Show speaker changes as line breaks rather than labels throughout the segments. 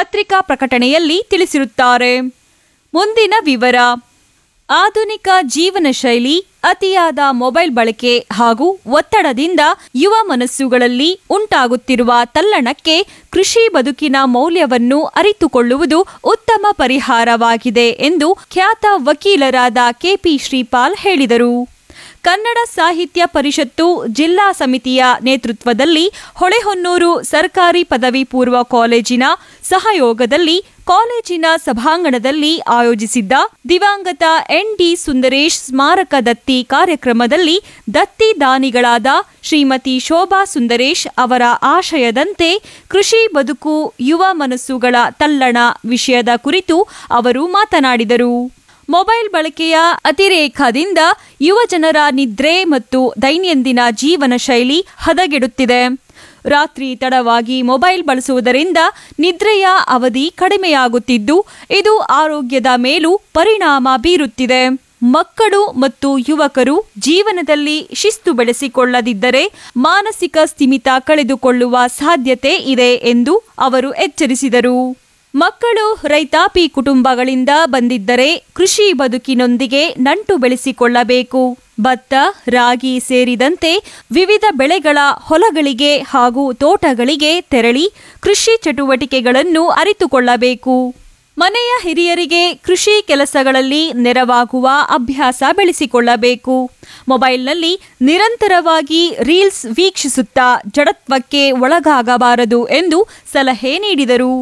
ಪತ್ರಿಕಾ ಪ್ರಕಟಣೆಯಲ್ಲಿ ತಿಳಿಸಿರುತ್ತಾರೆ ಮುಂದಿನ ವಿವರ ಆಧುನಿಕ ಜೀವನ ಶೈಲಿ ಅತಿಯಾದ ಮೊಬೈಲ್ ಬಳಕೆ ಹಾಗೂ ಒತ್ತಡದಿಂದ ಯುವ ಮನಸ್ಸುಗಳಲ್ಲಿ ಉಂಟಾಗುತ್ತಿರುವ ತಲ್ಲಣಕ್ಕೆ ಕೃಷಿ ಬದುಕಿನ ಮೌಲ್ಯವನ್ನು ಅರಿತುಕೊಳ್ಳುವುದು ಉತ್ತಮ ಪರಿಹಾರವಾಗಿದೆ ಎಂದು ಖ್ಯಾತ ವಕೀಲರಾದ ಕೆಪಿ ಶ್ರೀಪಾಲ್ ಹೇಳಿದರು ಕನ್ನಡ ಸಾಹಿತ್ಯ ಪರಿಷತ್ತು ಜಿಲ್ಲಾ ಸಮಿತಿಯ ನೇತೃತ್ವದಲ್ಲಿ ಹೊಳೆಹೊನ್ನೂರು ಸರ್ಕಾರಿ ಪದವಿ ಪೂರ್ವ ಕಾಲೇಜಿನ ಸಹಯೋಗದಲ್ಲಿ ಕಾಲೇಜಿನ ಸಭಾಂಗಣದಲ್ಲಿ ಆಯೋಜಿಸಿದ್ದ ದಿವಂಗತ ಎನ್ ಡಿ ಸುಂದರೇಶ್ ಸ್ಮಾರಕ ದತ್ತಿ ಕಾರ್ಯಕ್ರಮದಲ್ಲಿ ದತ್ತಿ ದಾನಿಗಳಾದ ಶ್ರೀಮತಿ ಶೋಭಾ ಸುಂದರೇಶ್ ಅವರ ಆಶಯದಂತೆ ಕೃಷಿ ಬದುಕು ಯುವ ಮನಸ್ಸುಗಳ ತಲ್ಲಣ ವಿಷಯದ ಕುರಿತು ಅವರು ಮಾತನಾಡಿದರು ಮೊಬೈಲ್ ಬಳಕೆಯ ಅತಿರೇಕದಿಂದ ಯುವ ಜನರ ನಿದ್ರೆ ಮತ್ತು ದೈನಂದಿನ ಜೀವನ ಶೈಲಿ ಹದಗೆಡುತ್ತಿದೆ ರಾತ್ರಿ ತಡವಾಗಿ ಮೊಬೈಲ್ ಬಳಸುವುದರಿಂದ ನಿದ್ರೆಯ ಅವಧಿ ಕಡಿಮೆಯಾಗುತ್ತಿದ್ದು ಇದು ಆರೋಗ್ಯದ ಮೇಲೂ ಪರಿಣಾಮ ಬೀರುತ್ತಿದೆ ಮಕ್ಕಳು ಮತ್ತು ಯುವಕರು ಜೀವನದಲ್ಲಿ ಶಿಸ್ತು ಬೆಳೆಸಿಕೊಳ್ಳದಿದ್ದರೆ ಮಾನಸಿಕ ಸ್ಥಿಮಿತ ಕಳೆದುಕೊಳ್ಳುವ ಸಾಧ್ಯತೆ ಇದೆ ಎಂದು ಅವರು ಎಚ್ಚರಿಸಿದರು ಮಕ್ಕಳು ರೈತಾಪಿ ಕುಟುಂಬಗಳಿಂದ ಬಂದಿದ್ದರೆ ಕೃಷಿ ಬದುಕಿನೊಂದಿಗೆ ನಂಟು ಬೆಳೆಸಿಕೊಳ್ಳಬೇಕು ಭತ್ತ ರಾಗಿ ಸೇರಿದಂತೆ ವಿವಿಧ ಬೆಳೆಗಳ ಹೊಲಗಳಿಗೆ ಹಾಗೂ ತೋಟಗಳಿಗೆ ತೆರಳಿ ಕೃಷಿ ಚಟುವಟಿಕೆಗಳನ್ನು ಅರಿತುಕೊಳ್ಳಬೇಕು ಮನೆಯ ಹಿರಿಯರಿಗೆ ಕೃಷಿ ಕೆಲಸಗಳಲ್ಲಿ ನೆರವಾಗುವ ಅಭ್ಯಾಸ ಬೆಳೆಸಿಕೊಳ್ಳಬೇಕು ಮೊಬೈಲ್ನಲ್ಲಿ ನಿರಂತರವಾಗಿ ರೀಲ್ಸ್ ವೀಕ್ಷಿಸುತ್ತಾ ಜಡತ್ವಕ್ಕೆ ಒಳಗಾಗಬಾರದು ಎಂದು ಸಲಹೆ ನೀಡಿದರು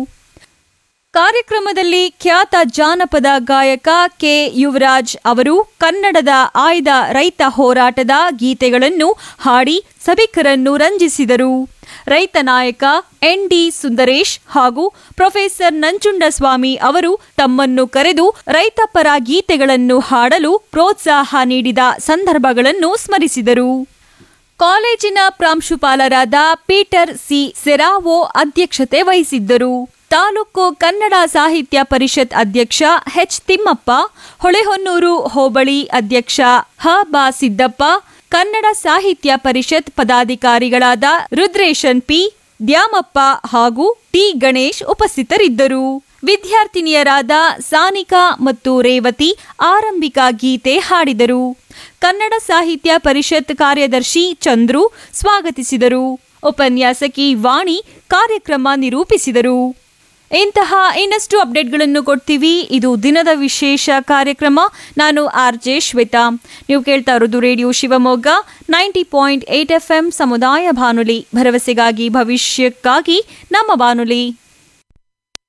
ಕಾರ್ಯಕ್ರಮದಲ್ಲಿ ಖ್ಯಾತ ಜಾನಪದ ಗಾಯಕ ಕೆ ಯುವರಾಜ್ ಅವರು ಕನ್ನಡದ ಆಯ್ದ ರೈತ ಹೋರಾಟದ ಗೀತೆಗಳನ್ನು ಹಾಡಿ ಸಭಿಕರನ್ನು ರಂಜಿಸಿದರು ರೈತ ನಾಯಕ ಎನ್ ಡಿ ಸುಂದರೇಶ್ ಹಾಗೂ ಪ್ರೊಫೆಸರ್ ನಂಜುಂಡಸ್ವಾಮಿ ಅವರು ತಮ್ಮನ್ನು ಕರೆದು ರೈತಪರ ಗೀತೆಗಳನ್ನು ಹಾಡಲು ಪ್ರೋತ್ಸಾಹ ನೀಡಿದ ಸಂದರ್ಭಗಳನ್ನು ಸ್ಮರಿಸಿದರು ಕಾಲೇಜಿನ ಪ್ರಾಂಶುಪಾಲರಾದ ಪೀಟರ್ ಸಿ ಸೆರಾವೋ ಅಧ್ಯಕ್ಷತೆ ವಹಿಸಿದ್ದರು ತಾಲೂಕು ಕನ್ನಡ ಸಾಹಿತ್ಯ ಪರಿಷತ್ ಅಧ್ಯಕ್ಷ ಎಚ್ ತಿಮ್ಮಪ್ಪ ಹೊಳೆಹೊನ್ನೂರು ಹೋಬಳಿ ಅಧ್ಯಕ್ಷ ಹ ಬಾ ಸಿದ್ದಪ್ಪ ಕನ್ನಡ ಸಾಹಿತ್ಯ ಪರಿಷತ್ ಪದಾಧಿಕಾರಿಗಳಾದ ರುದ್ರೇಶನ್ ಪಿ ದ್ಯಾಮಪ್ಪ ಹಾಗೂ ಟಿ ಗಣೇಶ್ ಉಪಸ್ಥಿತರಿದ್ದರು ವಿದ್ಯಾರ್ಥಿನಿಯರಾದ ಸಾನಿಕಾ ಮತ್ತು ರೇವತಿ ಆರಂಭಿಕ ಗೀತೆ ಹಾಡಿದರು ಕನ್ನಡ ಸಾಹಿತ್ಯ ಪರಿಷತ್ ಕಾರ್ಯದರ್ಶಿ ಚಂದ್ರು ಸ್ವಾಗತಿಸಿದರು ಉಪನ್ಯಾಸಕಿ ವಾಣಿ ಕಾರ್ಯಕ್ರಮ ನಿರೂಪಿಸಿದರು ಇಂತಹ ಇನ್ನಷ್ಟು ಅಪ್ಡೇಟ್ಗಳನ್ನು ಕೊಡ್ತೀವಿ ಇದು ದಿನದ ವಿಶೇಷ ಕಾರ್ಯಕ್ರಮ ನಾನು ಆರ್ ಜೆ ಶ್ವೇತಾ ನೀವು ಕೇಳ್ತಾ ಇರೋದು radio Shivamogga ninety point eight F M ಸಮುದಾಯ ಬಾನುಲಿ ಭರವಸೆಗಾಗಿ ಭವಿಷ್ಯಕ್ಕಾಗಿ ನಮ್ಮ ಬಾನುಲಿ